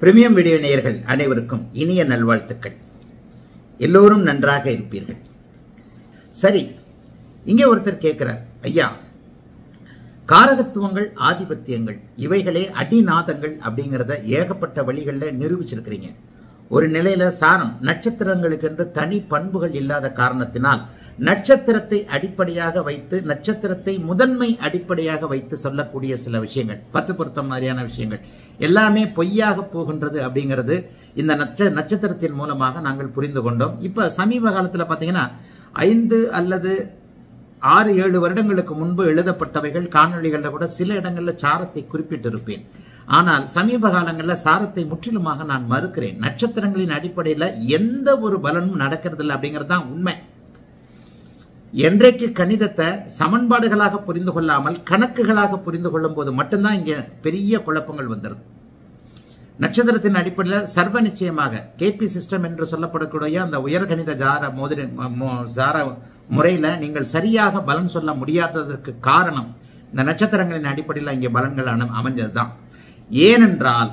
premium video நேயர்கள் அனைவருக்கும் இனிய நல்வாழ்த்துக்கள் எல்லோரும் நன்றாக இருப்பீர்கள் சரி இங்கே ஒருத்தர் கேட்கிறார் ஐயா காரகத்துவங்கள் ஆதிபத்தியங்கள் இவைகளே அடிநாதங்கள் அப்படிங்கிறத ஏகப்பட்ட வழிகளில் நிரூபிச்சிருக்கிறீங்க ஒரு நிலையில சாரம் நட்சத்திரங்களுக்கென்று தனி பண்புகள் இல்லாத காரணத்தினால் நட்சத்திரத்தை அடிப்படையாக வைத்து நட்சத்திரத்தை முதன்மை அடிப்படையாக வைத்து சொல்லக்கூடிய சில விஷயங்கள் பத்து பொருத்தம் மாதிரியான விஷயங்கள் எல்லாமே பொய்யாக போகின்றது அப்படிங்கிறது இந்த நட்ச நட்சத்திரத்தின் மூலமாக நாங்கள் புரிந்து கொண்டோம் இப்ப சமீப காலத்தில் பார்த்தீங்கன்னா ஐந்து அல்லது ஆறு ஏழு வருடங்களுக்கு முன்பு எழுதப்பட்டவைகள் காணொளிகளில் கூட சில இடங்களில் சாரத்தை குறிப்பிட்டிருப்பேன் ஆனால் சமீப காலங்களில் சாரத்தை முற்றிலுமாக நான் மறுக்கிறேன் நட்சத்திரங்களின் அடிப்படையில் எந்த ஒரு பலனும் நடக்கிறதில்ல அப்படிங்கிறது தான் உண்மை என்றைக்கு கணிதத்தை சமன்பாடுகளாக புரிந்து கொள்ளாமல் கணக்குகளாக புரிந்து கொள்ளும் போது மட்டும்தான் இங்கே பெரிய குழப்பங்கள் வந்துடுது நட்சத்திரத்தின் அடிப்படையில் சர்வ நிச்சயமாக கேபி சிஸ்டம் என்று சொல்லப்படக்கூடிய அந்த உயர்கணித ஜார மோதிர ஜார முறையில் நீங்கள் சரியாக பலன் சொல்ல முடியாததற்கு காரணம் இந்த நட்சத்திரங்களின் அடிப்படையில் இங்கே பலன்கள் அமைஞ்சது தான் ஏனென்றால்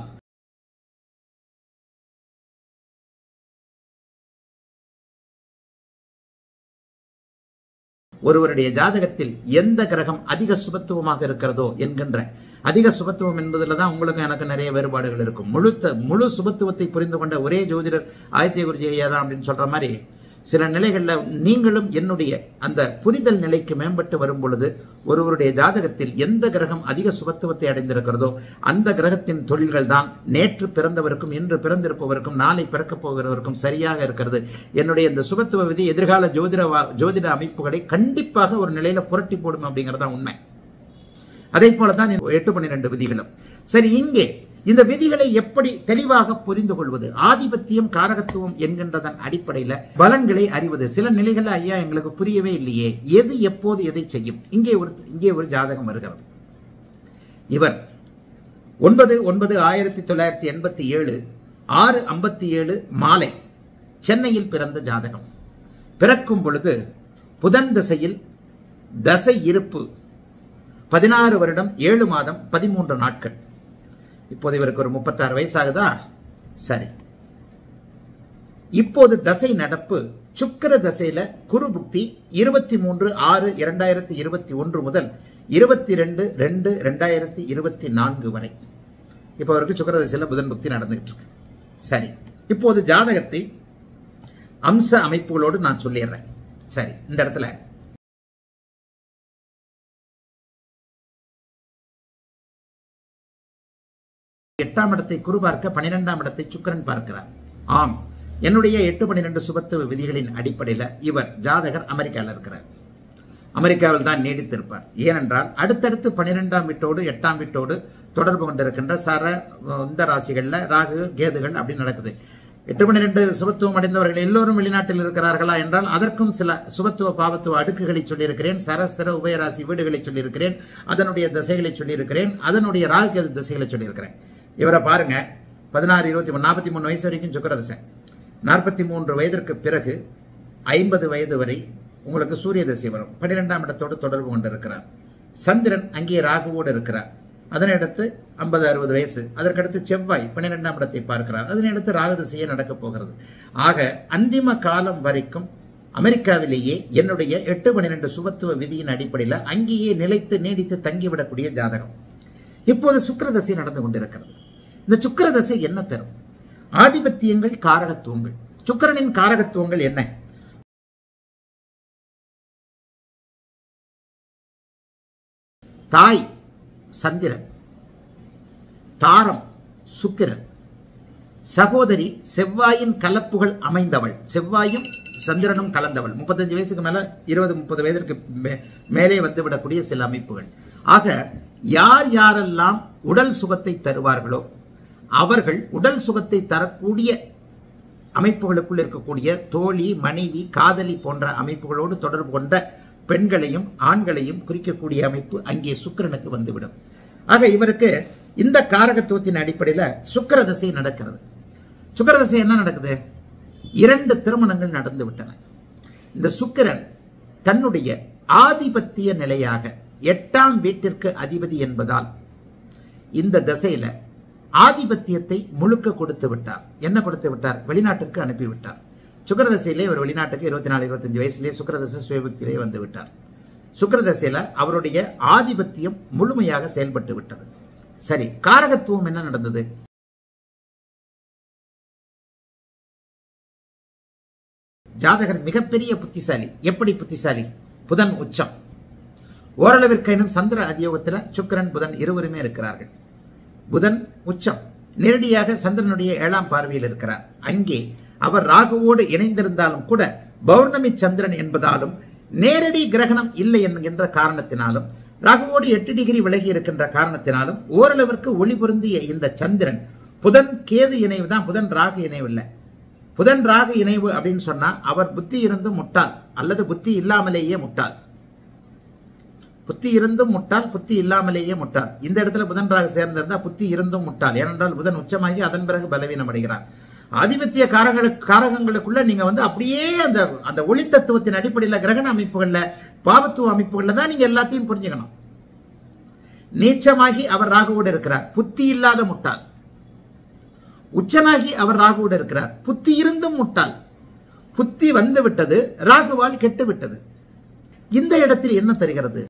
ஒருவருடைய ஜாதகத்தில் எந்த கிரகம் அதிக சுபத்துவமாக இருக்கிறதோ என்கின்ற அதிக சுபத்துவம் என்பதில் தான் உங்களுக்கு எனக்கு நிறைய வேறுபாடுகள் இருக்கும் முழுத்த முழு சுபத்துவத்தை புரிந்து கொண்ட ஒரே ஜோதிடர் ஆதித்ய குருஜி ஐயா தான் அப்படின்னு சொல்ற மாதிரி சில நிலைகளில் நீங்களும் என்னுடைய அந்த புரிதல் நிலைக்கு மேம்பட்டு வரும் பொழுது ஒருவருடைய ஜாதகத்தில் எந்த கிரகம் அதிக சுபத்துவத்தை அடைந்திருக்கிறதோ அந்த கிரகத்தின் தொழில்கள் தான் நேற்று பிறந்தவருக்கும் இன்று பிறந்திருப்பவருக்கும் நாளை பிறக்கப் போகிறவருக்கும் சரியாக இருக்கிறது என்னுடைய இந்த சுபத்துவ விதி எதிர்கால ஜோதிட ஜோதிட அமைப்புகளை கண்டிப்பாக ஒரு நிலையில புரட்டி போடும் அப்படிங்கிறது தான் உண்மை அதே போலதான் எட்டு பன்னிரெண்டு விதிகளும் சரி இங்கே இந்த விதிகளை எப்படி தெளிவாக புரிந்து கொள்வது ஆதிபத்தியம் காரகத்துவம் என்கின்றதன் அடிப்படையில் பலன்களை அறிவது சில நிலைகளில் ஐயா எங்களுக்கு புரியவே இல்லையே எது எப்போது எதை செய்யும் இங்கே ஒரு இங்கே ஒரு ஜாதகம் வருகிறது இவர் ஒன்பது ஒன்பது ஆயிரத்தி தொள்ளாயிரத்தி எண்பத்தி ஏழு ஆறு ஐம்பத்தி ஏழு மாலை சென்னையில் பிறந்த ஜாதகம் பிறக்கும் பொழுது புதன் திசையில் தசை இருப்பு பதினாறு வருடம் ஏழு மாதம் பதிமூன்று நாட்கள் இப்போது இவருக்கு ஒரு முப்பத்தாறு வயசாகுதா சரி இப்போது தசை நடப்பு சுக்கர தசையில குரு புக்தி இருபத்தி மூன்று ஆறு இரண்டாயிரத்தி இருபத்தி ஒன்று முதல் இருபத்தி ரெண்டு ரெண்டு ரெண்டாயிரத்தி இருபத்தி நான்கு வரை இப்போ அவருக்கு சுக்கர தசையில புதன் புக்தி நடந்துகிட்டு இருக்கு சரி இப்போது ஜாதகத்தை அம்ச அமைப்புகளோடு நான் சொல்லிடுறேன் சரி இந்த இடத்துல எட்டாம் இடத்தை குரு பார்க்க பனிரெண்டாம் இடத்தை சுக்கரன் பார்க்கிறார் ஆம் என்னுடைய எட்டு பன்னிரெண்டு சுபத்துவ விதிகளின் அடிப்படையில் இவர் ஜாதகர் அமெரிக்காவில் இருக்கிறார் அமெரிக்காவில் தான் நீடித்திருப்பார் ஏனென்றால் அடுத்தடுத்து பனிரெண்டாம் வீட்டோடு எட்டாம் வீட்டோடு தொடர்பு கொண்டிருக்கின்ற சர இந்த ராசிகளில் ராகு கேதுகள் அப்படி நடக்குது எட்டு பன்னிரெண்டு சுபத்துவம் அடைந்தவர்கள் எல்லோரும் வெளிநாட்டில் இருக்கிறார்களா என்றால் அதற்கும் சில சுபத்துவ பாவத்துவ அடுக்குகளை சொல்லியிருக்கிறேன் சரஸ்திர உபயராசி வீடுகளை சொல்லியிருக்கிறேன் அதனுடைய திசைகளை சொல்லியிருக்கிறேன் அதனுடைய ராகு கேது திசைகளை சொல்லியிருக்கிறேன் இவரை பாருங்க பதினாறு இருபத்தி மூணு நாற்பத்தி மூணு வயசு வரைக்கும் சுக்கரதசை நாற்பத்தி மூன்று வயதிற்கு பிறகு ஐம்பது வயது வரை உங்களுக்கு சூரிய தசை வரும் பன்னிரெண்டாம் இடத்தோடு தொடர்பு கொண்டிருக்கிறார் சந்திரன் அங்கே ராகுவோடு இருக்கிறார் அதனையடுத்து ஐம்பது அறுபது வயசு அதற்கடுத்து செவ்வாய் பன்னிரெண்டாம் இடத்தை பார்க்கிறார் அதனையடுத்து ராகு திசையே நடக்கப் போகிறது ஆக அந்திம காலம் வரைக்கும் அமெரிக்காவிலேயே என்னுடைய எட்டு பன்னிரெண்டு சுபத்துவ விதியின் அடிப்படையில் அங்கேயே நிலைத்து நீடித்து தங்கிவிடக்கூடிய ஜாதகம் இப்போது சுக்கரதசை நடந்து கொண்டிருக்கிறது இந்த சுக்கரதசை என்ன தரும் ஆதிபத்தியங்கள் காரகத்துவங்கள் சுக்கரனின் காரகத்துவங்கள் என்ன தாய் சந்திரன் தாரம் சுக்கிரன் சகோதரி செவ்வாயின் கலப்புகள் அமைந்தவள் செவ்வாயும் சந்திரனும் கலந்தவள் முப்பத்தஞ்சு வயசுக்கு மேல இருபது முப்பது வயதிற்கு மேலே வந்து விடக்கூடிய சில அமைப்புகள் ஆக யார் யாரெல்லாம் உடல் சுகத்தை தருவார்களோ அவர்கள் உடல் சுகத்தை தரக்கூடிய அமைப்புகளுக்குள் இருக்கக்கூடிய தோழி மனைவி காதலி போன்ற அமைப்புகளோடு தொடர்பு கொண்ட பெண்களையும் ஆண்களையும் குறிக்கக்கூடிய அமைப்பு அங்கே சுக்கரனுக்கு வந்துவிடும் ஆக இவருக்கு இந்த காரகத்துவத்தின் அடிப்படையில் சுக்கர தசை நடக்கிறது சுக்கர தசை என்ன நடக்குது இரண்டு திருமணங்கள் நடந்து விட்டன இந்த சுக்கிரன் தன்னுடைய ஆதிபத்திய நிலையாக எட்டாம் வீட்டிற்கு அதிபதி என்பதால் இந்த தசையில ஆதிபத்தியத்தை முழுக்க கொடுத்து விட்டார் என்ன கொடுத்து விட்டார் வெளிநாட்டுக்கு அனுப்பிவிட்டார் சுக்கரதசையிலே ஒரு வெளிநாட்டுக்கு இருபத்தி நாலு இருபத்தஞ்சு வயசுலேயே சுக்கரதசை சுயபக்தியிலே வந்து விட்டார் சுக்கரதசையில அவருடைய ஆதிபத்தியம் முழுமையாக செயல்பட்டு விட்டது சரி காரகத்துவம் என்ன நடந்தது ஜாதகர் மிகப்பெரிய புத்திசாலி எப்படி புத்திசாலி புதன் உச்சம் ஓரளவிற்கேனும் சந்திர அதியோகத்தில் சுக்கிரன் புதன் இருவருமே இருக்கிறார்கள் புதன் உச்சம் நேரடியாக சந்திரனுடைய ஏழாம் பார்வையில் இருக்கிறார் அங்கே அவர் ராகுவோடு இணைந்திருந்தாலும் கூட பௌர்ணமி சந்திரன் என்பதாலும் நேரடி கிரகணம் இல்லை என்கின்ற காரணத்தினாலும் ராகுவோடு எட்டு டிகிரி விலகி இருக்கின்ற காரணத்தினாலும் ஓரளவிற்கு ஒளி பொருந்திய இந்த சந்திரன் புதன் கேது இணைவு தான் புதன் ராகு இணைவு இல்லை புதன் ராகு இணைவு அப்படின்னு சொன்னா அவர் புத்தி இருந்தும் முட்டாள் அல்லது புத்தி இல்லாமலேயே முட்டாள் புத்தி இருந்தும் முட்டாள் புத்தி இல்லாமலேயே முட்டாள் இந்த இடத்துல புதன் ராகு சேர்ந்திருந்தா புத்தி இருந்தும் முட்டாள் ஏனென்றால் புதன் உச்சமாகி அதன் பிறகு பலவீனம் அடைகிறார் ஆதிபத்திய காரங்களுக்கு காரகங்களுக்குள்ள நீங்க வந்து அப்படியே அந்த அந்த ஒளி தத்துவத்தின் அடிப்படையில் கிரகண அமைப்புகள்ல பாவத்துவ அமைப்புகள்ல தான் நீங்க எல்லாத்தையும் புரிஞ்சுக்கணும் நீச்சமாகி அவர் ராகுவோடு இருக்கிறார் புத்தி இல்லாத முட்டாள் உச்சனாகி அவர் ராகுவோடு இருக்கிறார் புத்தி இருந்தும் முட்டாள் புத்தி வந்து விட்டது ராகுவால் கெட்டு விட்டது இந்த இடத்தில் என்ன தருகிறது